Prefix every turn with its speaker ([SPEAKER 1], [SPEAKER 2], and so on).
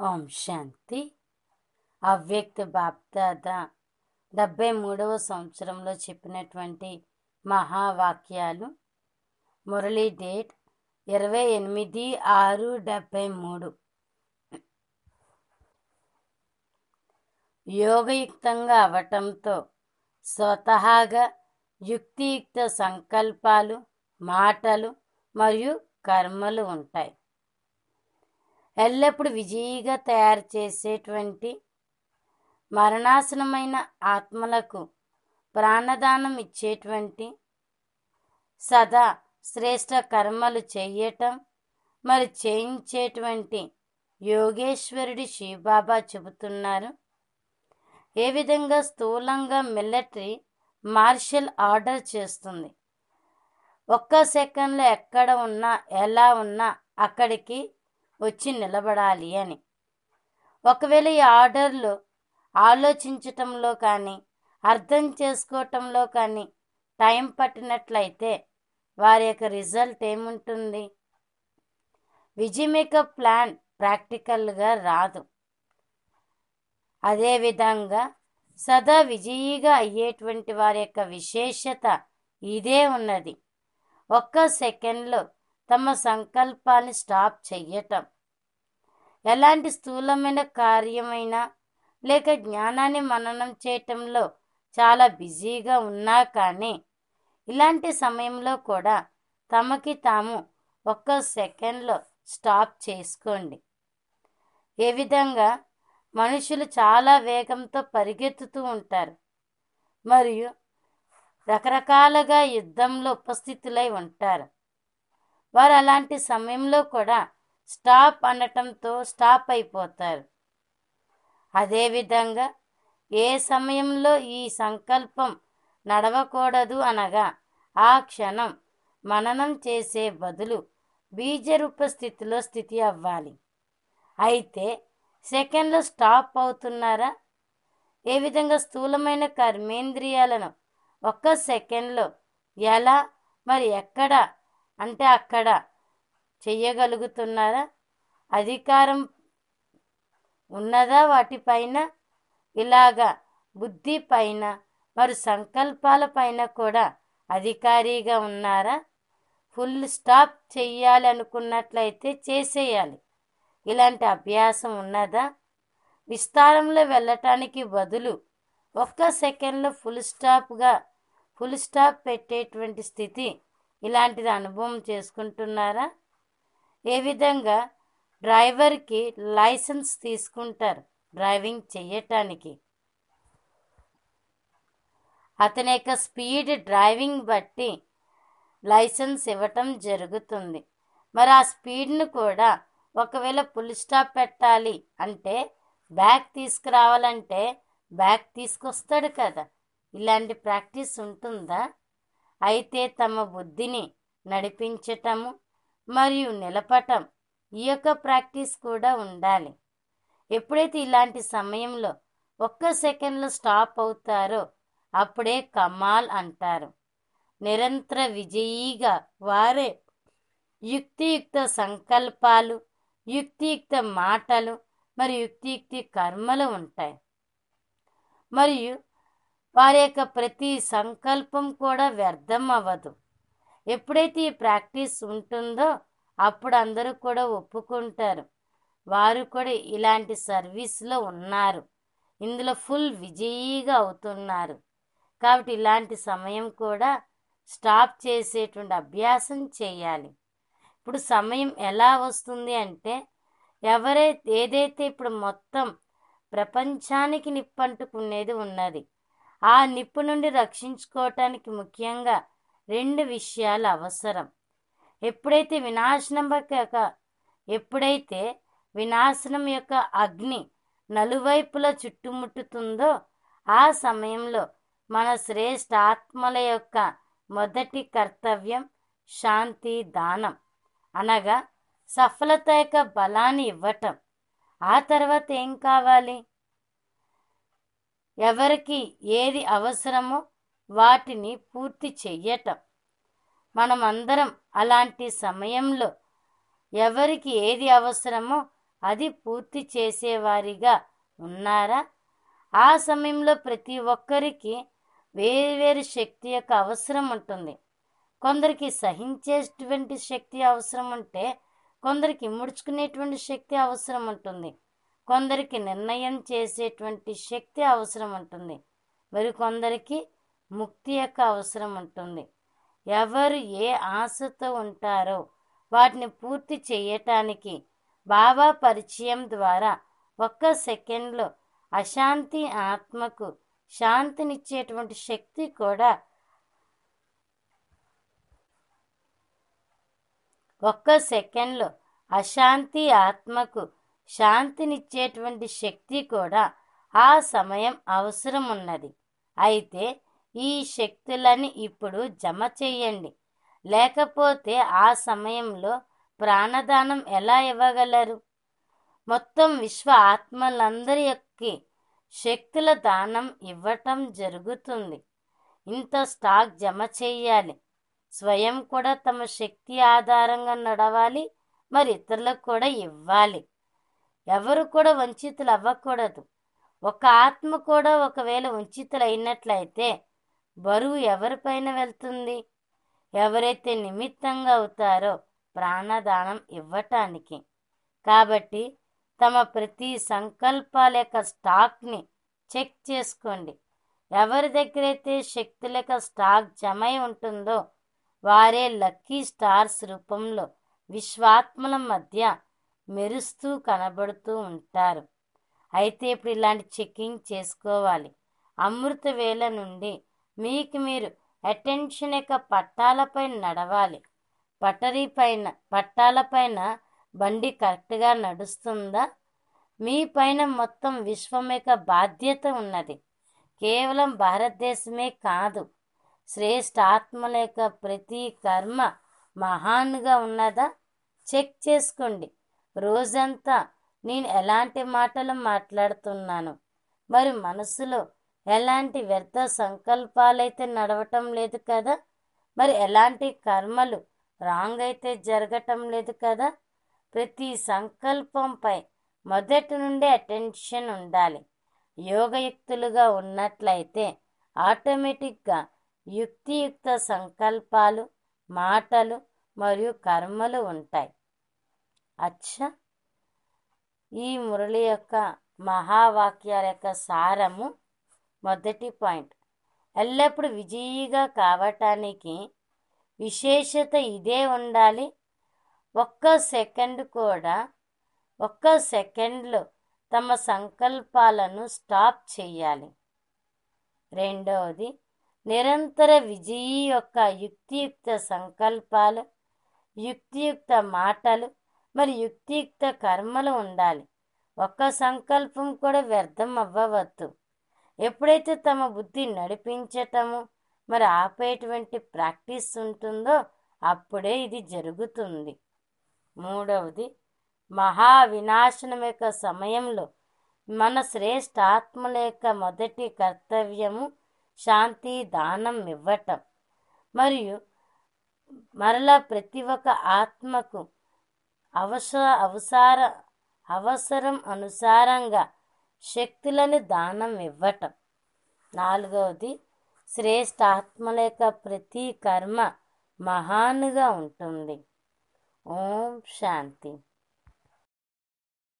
[SPEAKER 1] ఓం శాంతి అవ్యక్త బాప్దాద డెబ్బై మూడవ సంవత్సరంలో చెప్పినటువంటి మహావాక్యాలు మురళీ డేట్ ఇరవై ఎనిమిది ఆరు డెబ్బై మూడు యోగయుక్తంగా అవటంతో స్వతహాగా యుక్తియుక్త సంకల్పాలు మాటలు మరియు కర్మలు ఉంటాయి ఎల్లప్పుడూ విజయిగా తయారు చేసేటువంటి మరణాసనమైన ఆత్మలకు ప్రాణదానం ఇచ్చేటువంటి సదా శ్రేష్ట కర్మలు చెయ్యటం మరి చేయించేటువంటి యోగేశ్వరుడి శివబాబా చెబుతున్నారు ఏ విధంగా స్థూలంగా మిలిటరీ మార్షల్ ఆర్డర్ చేస్తుంది ఒక్క సెకండ్లో ఎక్కడ ఉన్నా ఎలా ఉన్నా అక్కడికి వచ్చి నిలబడాలి అని ఒకవేళ ఈ ఆర్డర్లు ఆలోచించటంలో కానీ అర్థం చేసుకోవటంలో కానీ టైం పట్టినట్లయితే వారి యొక్క రిజల్ట్ ఏముంటుంది విజయమేక ప్లాన్ ప్రాక్టికల్గా రాదు అదేవిధంగా సదా విజయీగా అయ్యేటువంటి వారి యొక్క విశేషత ఇదే ఉన్నది ఒక్క సెకండ్లో తమ సంకల్పాన్ని స్టాప్ చెయ్యటం ఎలాంటి స్థూలమైన కార్యమైనా లేక జ్ఞానాన్ని మననం చేయటంలో చాలా బిజీగా ఉన్నా కానీ ఇలాంటి సమయంలో కూడా తమకి తాము ఒక్క సెకండ్లో స్టాప్ చేసుకోండి ఏ విధంగా మనుషులు చాలా వేగంతో పరిగెత్తుతూ ఉంటారు మరియు రకరకాలుగా యుద్ధంలో ఉపస్థితులై ఉంటారు వారు అలాంటి సమయంలో కూడా స్టాప్ అనటంతో స్టాప్ అయిపోతారు అదేవిధంగా ఏ సమయంలో ఈ సంకల్పం నడవకూడదు అనగా ఆ క్షణం మననం చేసే బదులు బీజరూప స్థితిలో స్థితి అవ్వాలి అయితే సెకండ్లో స్టాప్ అవుతున్నారా ఏ విధంగా స్థూలమైన కర్మేంద్రియాలను ఒక్క సెకండ్లో ఎలా మరి ఎక్కడ అంటే అక్కడ చెయ్యగలుగుతున్నారా అధికారం ఉన్నదా వాటిపైన ఇలాగా బుద్ధి పైన మరి సంకల్పాల పైన కూడా అధికారిగా ఉన్నారా ఫుల్ స్టాప్ చెయ్యాలి అనుకున్నట్లయితే చేసేయాలి ఇలాంటి అభ్యాసం ఉన్నదా విస్తారంలో వెళ్ళటానికి బదులు ఒక్క సెకండ్లో ఫుల్ స్టాప్గా ఫుల్ స్టాప్ పెట్టేటువంటి స్థితి ఇలాంటిది అనుభవం చేసుకుంటున్నారా ఏ విధంగా డ్రైవర్కి లైసెన్స్ తీసుకుంటారు డ్రైవింగ్ చేయటానికి అతని యొక్క స్పీడ్ డ్రైవింగ్ బట్టి లైసెన్స్ ఇవ్వటం జరుగుతుంది మరి ఆ స్పీడ్ను కూడా ఒకవేళ ఫుల్ స్టాప్ పెట్టాలి అంటే బ్యాక్ తీసుకురావాలంటే బ్యాక్ తీసుకొస్తాడు కదా ఇలాంటి ప్రాక్టీస్ ఉంటుందా అయితే తమ బుద్ధిని నడిపించటము మరియు నిలపటం ఈ యొక్క ప్రాక్టీస్ కూడా ఉండాలి ఎప్పుడైతే ఇలాంటి సమయంలో ఒక్క సెకండ్లో స్టాప్ అవుతారో అప్పుడే కమాల్ అంటారు నిరంతర విజయీగా వారే యుక్తియుక్త సంకల్పాలు యుక్తియుక్త మాటలు మరియు యుక్తియుక్తి కర్మలు ఉంటాయి మరియు వారి యొక్క ప్రతి సంకల్పం కూడా వ్యర్థం అవ్వదు ఎప్పుడైతే ఈ ప్రాక్టీస్ ఉంటుందో అప్పుడు అందరూ కూడా ఒప్పుకుంటారు వారు కూడా ఇలాంటి సర్వీస్లో ఉన్నారు ఇందులో ఫుల్ విజయీగా అవుతున్నారు కాబట్టి ఇలాంటి సమయం కూడా స్టాప్ చేసేటువంటి అభ్యాసం చేయాలి ఇప్పుడు సమయం ఎలా వస్తుంది అంటే ఎవరైతే ఏదైతే ఇప్పుడు మొత్తం ప్రపంచానికి నిప్పంటుకునేది ఉన్నది ఆ నిప్పు నుండి రక్షించుకోవటానికి ముఖ్యంగా రెండు విషయాలు అవసరం ఎప్పుడైతే వినాశనం యొక్క ఎప్పుడైతే వినాశనం యొక్క అగ్ని నలువైపులా చుట్టుముట్టుతుందో ఆ సమయంలో మన శ్రేష్ఠ ఆత్మల యొక్క మొదటి కర్తవ్యం శాంతి దానం అనగా సఫలత యొక్క బలాన్ని ఇవ్వటం ఆ తర్వాత ఏం కావాలి ఎవరికి ఏది అవసరమో వాటిని పూర్తి చెయ్యటం మనమందరం అలాంటి సమయంలో ఎవరికి ఏది అవసరమో అది పూర్తి చేసేవారిగా ఉన్నారా ఆ సమయంలో ప్రతి ఒక్కరికి వేరువేరు శక్తి యొక్క అవసరం ఉంటుంది కొందరికి సహించేటువంటి శక్తి అవసరం ఉంటే కొందరికి ముడుచుకునేటువంటి శక్తి అవసరం ఉంటుంది కొందరికి నిర్ణయం చేసేటువంటి శక్తి అవసరం ఉంటుంది మరి కొందరికి ముక్తి యొక్క అవసరం ఉంటుంది ఎవరు ఏ ఆశతో ఉంటారో వాటిని పూర్తి చేయటానికి బాబా పరిచయం ద్వారా ఒక్క సెకండ్లో అశాంతి ఆత్మకు శాంతినిచ్చేటువంటి శక్తి కూడా ఒక్క సెకండ్లో అశాంతి ఆత్మకు శాంతినిచ్చేటువంటి శక్తి కూడా ఆ సమయం అవసరం ఉన్నది అయితే ఈ శక్తులని ఇప్పుడు జమ చేయండి లేకపోతే ఆ సమయంలో ప్రాణదానం ఎలా ఇవ్వగలరు మొత్తం విశ్వ ఆత్మలందరికి శక్తుల దానం ఇవ్వటం జరుగుతుంది ఇంత స్టాక్ జమ చేయాలి స్వయం కూడా తమ శక్తి ఆధారంగా నడవాలి మరి ఇతరులకు కూడా ఇవ్వాలి ఎవరు కూడా వంచితులు అవ్వకూడదు ఒక ఆత్మ కూడా ఒకవేళ వంచితులు అయినట్లయితే బరువు ఎవరిపైన వెళ్తుంది ఎవరైతే నిమిత్తంగా అవుతారో ప్రాణదానం ఇవ్వటానికి కాబట్టి తమ ప్రతి సంకల్పాల యొక్క స్టాక్ని చెక్ చేసుకోండి ఎవరి దగ్గరైతే శక్తుల యొక్క స్టాక్ జమై ఉంటుందో వారే లక్కీ స్టార్స్ రూపంలో విశ్వాత్మల మధ్య మెరుస్తూ కనబడుతూ ఉంటారు అయితే ఇప్పుడు ఇలాంటి చెక్కింగ్ చేసుకోవాలి అమృత వేళ నుండి మీకు మీరు అటెన్షన్ యొక్క పట్టాలపై నడవాలి పటరీ పైన పట్టాలపైన బండి కరెక్ట్గా నడుస్తుందా మీ పైన మొత్తం విశ్వం యొక్క బాధ్యత ఉన్నది కేవలం భారతదేశమే కాదు శ్రేష్ఠ ఆత్మల యొక్క ప్రతి కర్మ మహాన్గా ఉన్నదా చెక్ చేసుకోండి రోజంతా నేను ఎలాంటి మాటలు మాట్లాడుతున్నాను మరి మనసులో ఎలాంటి వ్యర్థ సంకల్పాలైతే నడవటం లేదు కదా మరి ఎలాంటి కర్మలు రాంగ్ అయితే జరగటం లేదు కదా ప్రతి సంకల్పంపై మొదటి నుండి అటెన్షన్ ఉండాలి యోగయుక్తులుగా ఉన్నట్లయితే ఆటోమేటిక్గా యుక్తియుక్త సంకల్పాలు మాటలు మరియు కర్మలు ఉంటాయి అచ్చా ఈ మురళి యొక్క మహావాక్యాల యొక్క సారము మొదటి పాయింట్ ఎల్లప్పుడూ విజయీగా కావటానికి విశేషత ఇదే ఉండాలి ఒక్క సెకండ్ కూడా ఒక్క సెకండ్లో తమ సంకల్పాలను స్టాప్ చేయాలి రెండవది నిరంతర విజయీ యొక్క యుక్తియుక్త సంకల్పాలు యుక్తియుక్త మాటలు మరి యుక్తియుక్త కర్మలు ఉండాలి ఒక్క సంకల్పం కూడా వ్యర్థం అవ్వవద్దు ఎప్పుడైతే తమ బుద్ధి నడిపించటము మరి ఆపేటువంటి ప్రాక్టీస్ ఉంటుందో అప్పుడే ఇది జరుగుతుంది మూడవది మహా వినాశనం యొక్క సమయంలో మన శ్రేష్ఠ ఆత్మల యొక్క మొదటి కర్తవ్యము శాంతి దానం ఇవ్వటం మరియు మరలా ప్రతి ఒక్క ఆత్మకు అవసర అవసార అవసరం అనుసారంగా శక్తులను దానం ఇవ్వటం నాలుగవది శ్రేష్ఠ ఆత్మల యొక్క ప్రతి కర్మ మహానుగా ఉంటుంది ఓం శాంతి